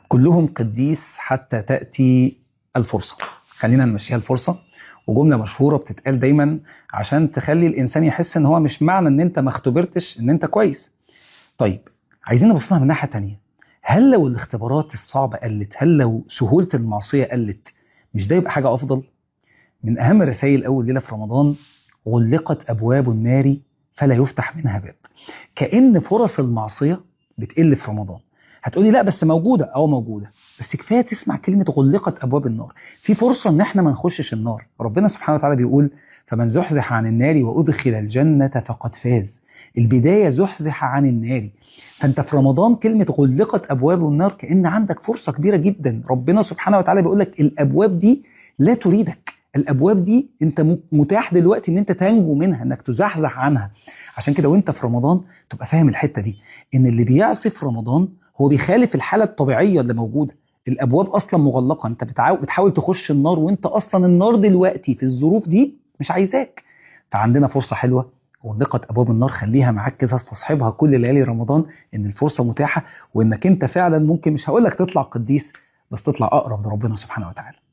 كلهم قديس حتى تأتي الفرصة خلينا نمشيها الفرصة وجملة مشهورة بتتقال دايما عشان تخلي الإنسان يحس إن هو مش معنى إن أنت ما اختبرتش إن أنت كويس طيب عايزين نبص لها من ناحية تانية هل لو الاختبارات الصعبة قلت هل لو سهولة المعصية قلت مش ده يبقى حاجة أفضل من أهم الرسائل أول ليلة في رمضان غلقت أبواب النار فلا يفتح منها باب كأن فرص المعصية بتقل في رمضان هتقولي لا بس موجودة أو موجودة بس كفاية تسمع كلمة غلقت أبواب النار في فرصة إن إحنا ما نخشش النار ربنا سبحانه وتعالى بيقول فمن زحزح عن النار وأدخل الجنة فقد فاز البداية زحزح عن النار فأنت في رمضان كلمة غلقت أبواب النار كأن عندك فرصة كبيرة جدا ربنا سبحانه وتعالى بيقول لك الأبواب دي لا تريدك الابواب دي انت متاح دلوقتي ان انت تنجو منها انك تزحزح عنها عشان كده وانت في رمضان تبقى فاهم الحته دي ان اللي بيعصي في رمضان هو بيخالف الحاله الطبيعيه اللي موجوده الابواب اصلا مغلقه انت بتعاو- بتحاول تخش النار وانت اصلا النار دلوقتي في الظروف دي مش عايزاك فعندنا فرصه حلوه غلقت ابواب النار خليها معاك كده استصحبها كل ليالي رمضان ان الفرصه متاحه وانك انت فعلا ممكن مش هقول لك تطلع قديس بس تطلع اقرب لربنا سبحانه وتعالى